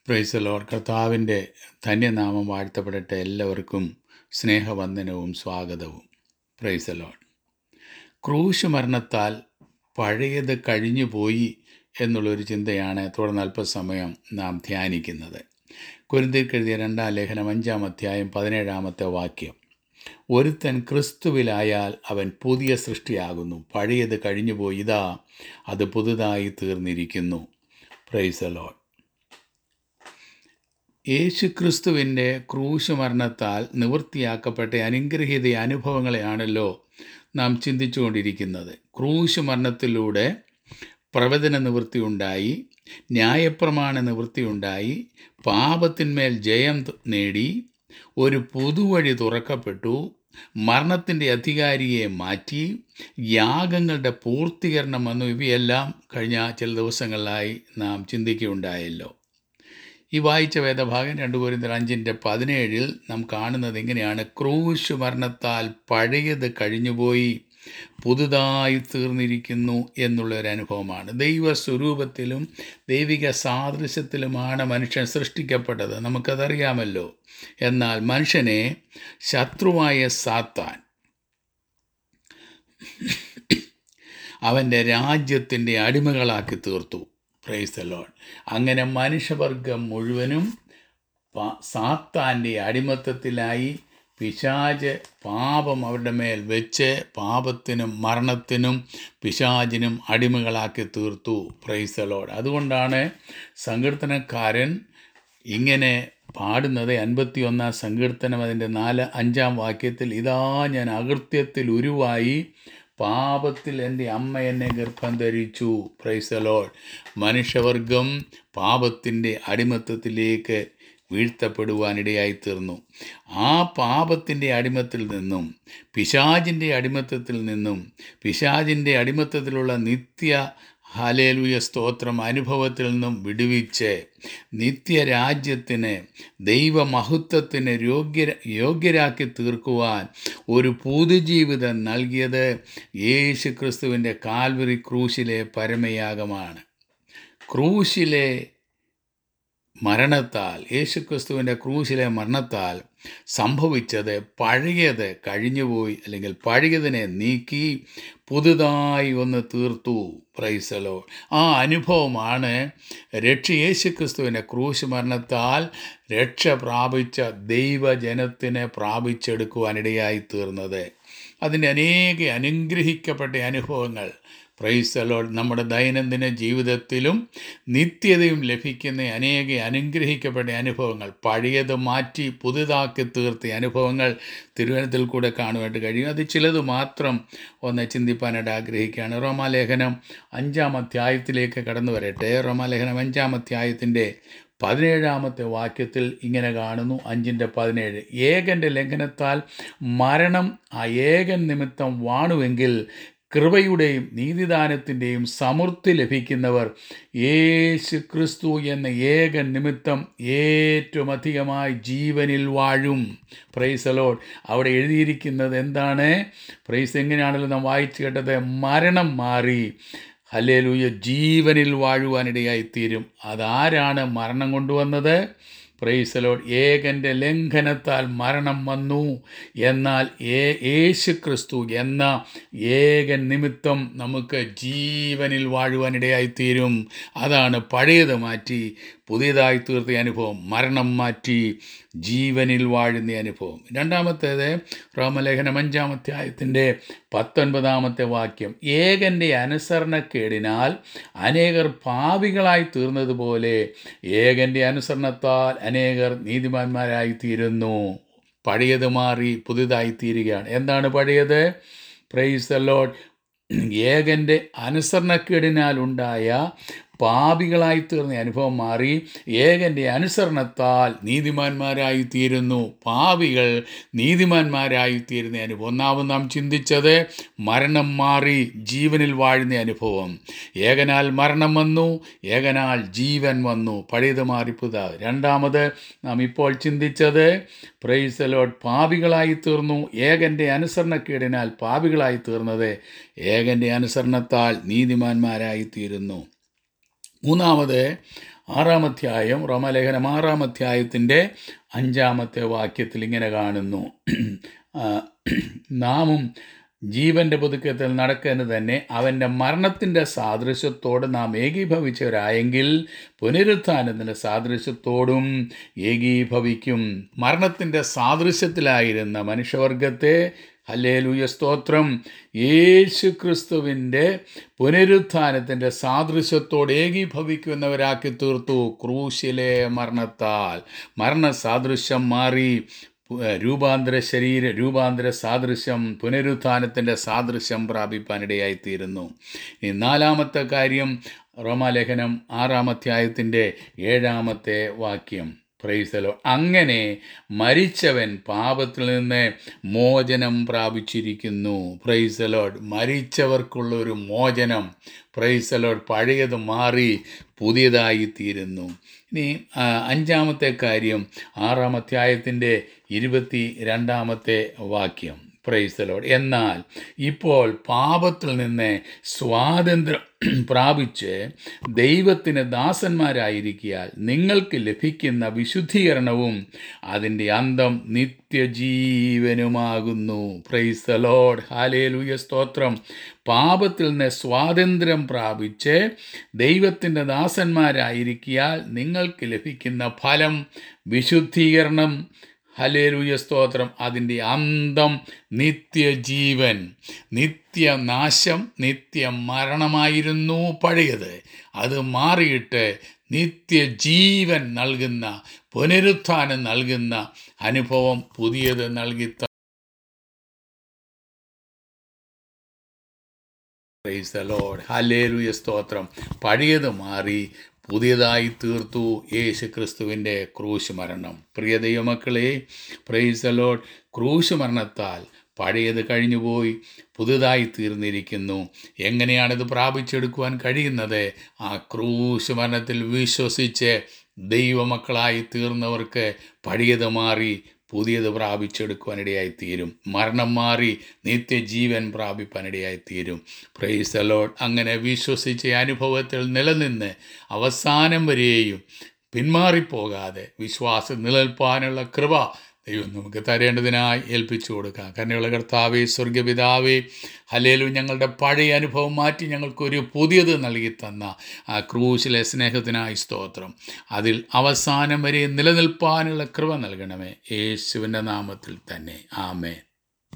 പ്രൈസലോർ കർത്താവിൻ്റെ ധന്യനാമം വാഴ്ത്തപ്പെടട്ടെ എല്ലാവർക്കും സ്നേഹവന്ദനവും സ്വാഗതവും പ്രൈസലോൺ ക്രൂശ് മരണത്താൽ പഴയത് കഴിഞ്ഞുപോയി എന്നുള്ളൊരു ചിന്തയാണ് തുടർന്ന് അല്പസമയം നാം ധ്യാനിക്കുന്നത് കുരുന്തിക്കെഴുതിയ രണ്ടാം ലേഖനം അഞ്ചാം അധ്യായം പതിനേഴാമത്തെ വാക്യം ഒരുത്തൻ ക്രിസ്തുവിലായാൽ അവൻ പുതിയ സൃഷ്ടിയാകുന്നു പഴയത് കഴിഞ്ഞുപോയി ഇതാ അത് പുതുതായി തീർന്നിരിക്കുന്നു പ്രൈസലോൺ യേശു ക്രിസ്തുവിൻ്റെ ക്രൂശ് മരണത്താൽ നിവൃത്തിയാക്കപ്പെട്ട അനുഗ്രഹീത അനുഭവങ്ങളെയാണല്ലോ നാം ചിന്തിച്ചുകൊണ്ടിരിക്കുന്നത് ക്രൂശ് മരണത്തിലൂടെ പ്രവചന നിവൃത്തിയുണ്ടായി ന്യായപ്രമാണ നിവൃത്തിയുണ്ടായി പാപത്തിന്മേൽ ജയം ത- നേടി ഒരു പുതുവഴി തുറക്കപ്പെട്ടു മരണത്തിൻ്റെ അധികാരിയെ മാറ്റി യാഗങ്ങളുടെ പൂർത്തീകരണം വന്നു ഇവയെല്ലാം കഴിഞ്ഞ ചില ദിവസങ്ങളിലായി നാം ചിന്തിക്കുകയുണ്ടായല്ലോ ഈ വായിച്ച വേദഭാഗം രണ്ട് പോരിന്തർ അഞ്ചിൻ്റെ പതിനേഴിൽ നാം കാണുന്നത് ഇങ്ങനെയാണ് ക്രൂശ് മരണത്താൽ പഴയത് കഴിഞ്ഞുപോയി പുതുതായി തീർന്നിരിക്കുന്നു എന്നുള്ള ഒരു അനുഭവമാണ് ദൈവസ്വരൂപത്തിലും ദൈവിക സാദൃശ്യത്തിലുമാണ് മനുഷ്യൻ സൃഷ്ടിക്കപ്പെട്ടത് നമുക്കതറിയാമല്ലോ എന്നാൽ മനുഷ്യനെ ശത്രുവായ സാത്താൻ അവൻ്റെ രാജ്യത്തിൻ്റെ അടിമകളാക്കി തീർത്തു പ്രൈസ് ലോൺ അങ്ങനെ മനുഷ്യവർഗം മുഴുവനും പ- സാത്താൻ്റെ അടിമത്തത്തിലായി പിശാജ് പാപം അവരുടെ മേൽ വെച്ച് പാപത്തിനും മരണത്തിനും പിശാചിനും അടിമകളാക്കി തീർത്തു പ്രൈസലോട് അതുകൊണ്ടാണ് സങ്കീർത്തനക്കാരൻ ഇങ്ങനെ പാടുന്നത് അൻപത്തിയൊന്നാം സങ്കീർത്തനം അതിൻ്റെ നാല് അഞ്ചാം വാക്യത്തിൽ ഇതാ ഞാൻ അകൃത്യത്തിൽ ഉരുവായി പാപത്തിൽ എൻ്റെ അമ്മ എന്നെ ഗർഭം ധരിച്ചു പ്രൈസലോൾ മനുഷ്യവർഗം പാപത്തിൻ്റെ അടിമത്തത്തിലേക്ക് വീഴ്ത്തപ്പെടുവാനിടയായി തീർന്നു ആ പാപത്തിൻ്റെ അടിമത്തിൽ നിന്നും പിശാജിൻ്റെ അടിമത്തത്തിൽ നിന്നും പിശാജിൻ്റെ അടിമത്തത്തിലുള്ള നിത്യ ഹാലേലുയ സ്തോത്രം അനുഭവത്തിൽ നിന്നും വിടുവിച്ച് നിത്യരാജ്യത്തിന് ദൈവമഹത്വത്തിന് യോഗ്യ യോഗ്യരാക്കി തീർക്കുവാൻ ഒരു പുതുജീവിതം നൽകിയത് യേശു ക്രിസ്തുവിൻ്റെ കാൽവറി ക്രൂശിലെ പരമയാഗമാണ് ക്രൂശിലെ മരണത്താൽ യേശുക്രിസ്തുവിൻ്റെ ക്രൂശിലെ മരണത്താൽ സംഭവിച്ചത് പഴയത് കഴിഞ്ഞുപോയി അല്ലെങ്കിൽ പഴയതിനെ നീക്കി പുതുതായി ഒന്ന് തീർത്തു പ്രൈസലോ ആ അനുഭവമാണ് രക്ഷ യേശുക്രിസ്തുവിൻ്റെ ക്രൂശ് മരണത്താൽ രക്ഷ പ്രാപിച്ച ദൈവജനത്തിന് പ്രാപിച്ചെടുക്കുവാനിടയായി തീർന്നത് അതിൻ്റെ അനേക അനുഗ്രഹിക്കപ്പെട്ട അനുഭവങ്ങൾ പ്രൈസലോ നമ്മുടെ ദൈനംദിന ജീവിതത്തിലും നിത്യതയും ലഭിക്കുന്ന അനേക അനുഗ്രഹിക്കപ്പെട്ട അനുഭവങ്ങൾ പഴയത് മാറ്റി പുതുതാക്കി തീർത്ത അനുഭവങ്ങൾ തിരുവനന്തപുരത്തിൽ കൂടെ കാണുവാനായിട്ട് കഴിയും അത് ചിലത് മാത്രം ഒന്ന് ചിന്തിപ്പാനായിട്ട് ആഗ്രഹിക്കുകയാണ് റോമാലേഖനം അഞ്ചാം അധ്യായത്തിലേക്ക് കടന്നു വരട്ടെ റോമാലേഖനം അഞ്ചാം അധ്യായത്തിൻ്റെ പതിനേഴാമത്തെ വാക്യത്തിൽ ഇങ്ങനെ കാണുന്നു അഞ്ചിൻ്റെ പതിനേഴ് ഏകൻ്റെ ലംഘനത്താൽ മരണം ആ ഏകൻ നിമിത്തം വാണുവെങ്കിൽ കൃപയുടെയും നീതിദാനത്തിൻ്റെയും സമൃദ്ധി ലഭിക്കുന്നവർ യേശു ക്രിസ്തു എന്ന ഏകൻ നിമിത്തം ഏറ്റവും അധികമായി ജീവനിൽ വാഴും പ്രൈസ് അലോഡ് അവിടെ എഴുതിയിരിക്കുന്നത് എന്താണ് പ്രൈസ് എങ്ങനെയാണല്ലോ നാം വായിച്ചു കേട്ടത് മരണം മാറി ഹല്ലേലൂയ ജീവനിൽ വാഴുവാനിടയായി തീരും അതാരാണ് മരണം കൊണ്ടുവന്നത് പ്രൈസലോഡ് ഏകൻ്റെ ലംഘനത്താൽ മരണം വന്നു എന്നാൽ ഏ യേശു ക്രിസ്തു എന്ന ഏകൻ നിമിത്തം നമുക്ക് ജീവനിൽ വാഴുവാനിടയായി തീരും അതാണ് പഴയത് മാറ്റി പുതിയതായി തീർത്ത അനുഭവം മരണം മാറ്റി ജീവനിൽ വാഴുന്ന അനുഭവം രണ്ടാമത്തേത് റോമലേഖനം അഞ്ചാമധ്യായത്തിൻ്റെ പത്തൊൻപതാമത്തെ വാക്യം ഏകൻ്റെ അനുസരണക്കേടിനാൽ അനേകർ പാപികളായി തീർന്നതുപോലെ ഏകൻ്റെ അനുസരണത്താൽ അനേകർ നീതിമാന്മാരായി തീരുന്നു പഴയത് മാറി പുതുതായി തീരുകയാണ് എന്താണ് പഴയത് പ്രൈസ് ദ ലോഡ് ഏകൻ്റെ അനുസരണക്കേടിനാൽ ഉണ്ടായ പാപികളായി തീർന്ന അനുഭവം മാറി ഏകൻ്റെ അനുസരണത്താൽ നീതിമാന്മാരായി തീരുന്നു പാപികൾ നീതിമാന്മാരായി തീരുന്ന അനുഭവം ഒന്നാമത് നാം ചിന്തിച്ചത് മരണം മാറി ജീവനിൽ വാഴുന്ന അനുഭവം ഏകനാൽ മരണം വന്നു ഏകനാൽ ജീവൻ വന്നു പഴയത് മാറി പുതാ രണ്ടാമത് നാം ഇപ്പോൾ ചിന്തിച്ചത് പ്രൈസ് ലോഡ് പാപികളായി തീർന്നു ഏകൻ്റെ അനുസരണക്കേടിനാൽ പാപികളായി തീർന്നത് ഏകൻ്റെ അനുസരണത്താൽ നീതിമാന്മാരായി തീരുന്നു മൂന്നാമത് ആറാം അധ്യായം റോമാലേഖനം ആറാം അധ്യായത്തിൻ്റെ അഞ്ചാമത്തെ വാക്യത്തിൽ ഇങ്ങനെ കാണുന്നു ആ, നാമും ജീവന്റെ പുതുക്കത്തിൽ നടക്കുന്നത് തന്നെ അവൻ്റെ മരണത്തിൻ്റെ സാദൃശ്യത്തോട് നാം ഏകീഭവിച്ചവരായെങ്കിൽ പുനരുത്ഥാനത്തിൻ്റെ സാദൃശ്യത്തോടും ഏകീഭവിക്കും മരണത്തിൻ്റെ സാദൃശ്യത്തിലായിരുന്ന മനുഷ്യവർഗത്തെ ഹല്ലേലൂയ സ്തോത്രം യേശു ക്രിസ്തുവിൻ്റെ പുനരുത്ഥാനത്തിൻ്റെ സാദൃശ്യത്തോട് ഏകീഭവിക്കുന്നവരാക്കി തീർത്തു ക്രൂശിലെ മരണത്താൽ മരണ സാദൃശ്യം മാറി പു- രൂപാന്തര ശരീര രൂപാന്തര സാദൃശ്യം പുനരുത്ഥാനത്തിൻ്റെ സാദൃശ്യം പ്രാപിപ്പാനിടയായിത്തീരുന്നു ഇനി നാലാമത്തെ കാര്യം റോമാലേഖനം ആറാം അധ്യായത്തിൻ്റെ ഏഴാമത്തെ വാക്യം പ്രൈസലോ അങ്ങനെ മരിച്ചവൻ പാപത്തിൽ നിന്ന് മോചനം പ്രാപിച്ചിരിക്കുന്നു പ്രൈസലോഡ് മരിച്ചവർക്കുള്ള ഒരു മോചനം പ്രൈസലോഡ് പഴയത് മാറി പുതിയതായി തീരുന്നു ഇനി ആ, അഞ്ചാമത്തെ കാര്യം ആറാം അധ്യായത്തിൻ്റെ ഇരുപത്തി രണ്ടാമത്തെ വാക്യം പ്രൈസലോഡ് എന്നാൽ ഇപ്പോൾ പാപത്തിൽ നിന്ന് സ്വാതന്ത്ര്യം പ്രാപിച്ച് ദൈവത്തിന് ദാസന്മാരായിരിക്കിയാൽ നിങ്ങൾക്ക് ലഭിക്കുന്ന വിശുദ്ധീകരണവും അതിൻ്റെ അന്തം നിത്യജീവനുമാകുന്നു പ്രൈസലോഡ് ഹാലേലുയ സ്തോത്രം പാപത്തിൽ നിന്ന് സ്വാതന്ത്ര്യം പ്രാപിച്ച് ദൈവത്തിൻ്റെ ദാസന്മാരായിരിക്കിയാൽ നിങ്ങൾക്ക് ലഭിക്കുന്ന ഫലം വിശുദ്ധീകരണം ഹലേലുയ സ്തോത്രം അതിൻ്റെ അന്തം നിത്യജീവൻ നിത്യനാശം നിത്യമരണമായിരുന്നു പഴയത് അത് മാറിയിട്ട് നിത്യജീവൻ നൽകുന്ന പുനരുത്ഥാനം നൽകുന്ന അനുഭവം പുതിയത് നൽകി പ്രൈസ് ദ ലോർഡ് ഹല്ലേലൂയ സ്തോത്രം പഴയത് മാറി പുതിയതായി തീർത്തു യേശു ക്രിസ്തുവിൻ്റെ ക്രൂശ് മരണം പ്രിയ ദൈവമക്കളെ പ്രൈസ് ദ ലോർഡ് ക്രൂശ് മരണത്താൽ പഴയത് കഴിഞ്ഞുപോയി പുതുതായി തീർന്നിരിക്കുന്നു എങ്ങനെയാണിത് പ്രാപിച്ചെടുക്കുവാൻ കഴിയുന്നത് ആ ക്രൂശ് മരണത്തിൽ വിശ്വസിച്ച് ദൈവമക്കളായി തീർന്നവർക്ക് പഴയത് മാറി പുതിയത് പ്രാപിച്ചെടുക്കുവാനിടയായി തീരും മരണം മാറി നിത്യജീവൻ പ്രാപിപ്പാനിടയായി തീരും പ്രൈസ് അലോഡ് അങ്ങനെ വിശ്വസിച്ച അനുഭവത്തിൽ നിലനിന്ന് അവസാനം വരെയും പിന്മാറിപ്പോകാതെ വിശ്വാസം നിലനിൽപ്പാനുള്ള കൃപ ദൈവം നമുക്ക് തരേണ്ടതിനായി ഏൽപ്പിച്ചു കൊടുക്കാം കന്നുള്ള കർത്താവേ സ്വർഗപിതാവേ ഹലേലു ഞങ്ങളുടെ പഴയ അനുഭവം മാറ്റി ഞങ്ങൾക്കൊരു പുതിയത് നൽകി തന്ന ആ ക്രൂശിലെ സ്നേഹത്തിനായി സ്തോത്രം അതിൽ അവസാനം വരെ നിലനിൽപ്പാനുള്ള കൃപ നൽകണമേ യേശുവിൻ്റെ നാമത്തിൽ തന്നെ ആമേ